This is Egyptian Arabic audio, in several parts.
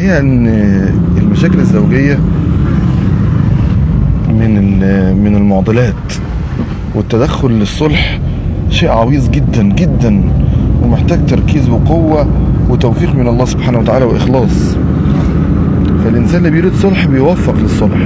الحقيقة ان المشاكل الزوجية من ال- من المعضلات والتدخل للصلح شيء عويص جدا جدا ومحتاج تركيز وقوة وتوفيق من الله سبحانه وتعالى وإخلاص فالإنسان اللي بيريد صلح بيوفق للصلح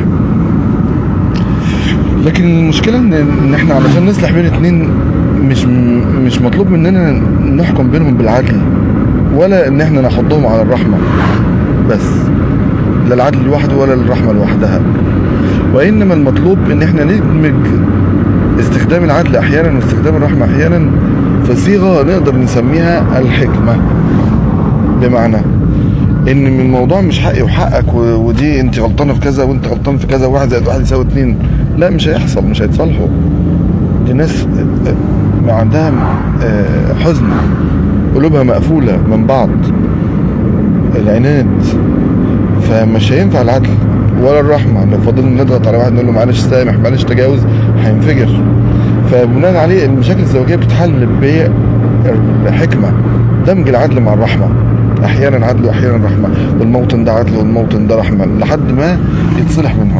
لكن المشكلة إن إن إحنا علشان نصلح بين اتنين مش مش مطلوب مننا نحكم بينهم بالعدل ولا إن إحنا نحضهم على الرحمة بس لا العدل لوحده ولا الرحمة لوحدها وإنما المطلوب إن إحنا ندمج استخدام العدل أحيانا واستخدام الرحمة أحيانا في صيغة نقدر نسميها الحكمة بمعنى ان من الموضوع مش حقي وحقك و- ودي انت غلطانه في كذا وانت غلطان في كذا واحد زائد واحد يساوي اتنين لا مش هيحصل مش هيتصالحوا دي ناس آه، عندها آه، حزن قلوبها مقفوله من بعض العناد فمش هينفع العدل ولا الرحمه لو فضلنا نضغط على واحد نقول له معلش سامح معلش تجاوز هينفجر فبناء عليه المشاكل الزوجيه بتتحل بالحكمه دمج العدل مع الرحمه احيانا عدل واحيانا رحمه والموطن ده عدل والموطن ده رحمه لحد ما يتصلح منهم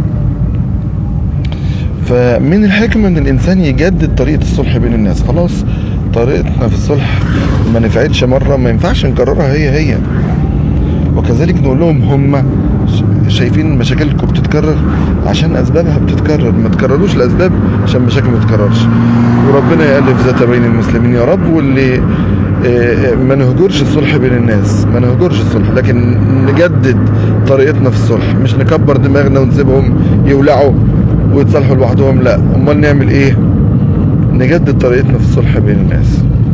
فمن الحكمه ان الانسان يجدد طريقه الصلح بين الناس خلاص طريقتنا في الصلح ما نفعتش مره ما ينفعش نكررها هي هي وكذلك نقول لهم هم شايفين مشاكلكم بتتكرر عشان اسبابها بتتكرر ما تكرروش الاسباب عشان مشاكل ما تتكررش وربنا يالف ذات بين المسلمين يا رب واللي آه، ما نهجرش الصلح بين الناس ما نهجرش الصلح لكن نجدد طريقتنا في الصلح مش نكبر دماغنا ونسيبهم يولعوا ويتصالحوا لوحدهم لا امال نعمل ايه نجدد طريقتنا في الصلح بين الناس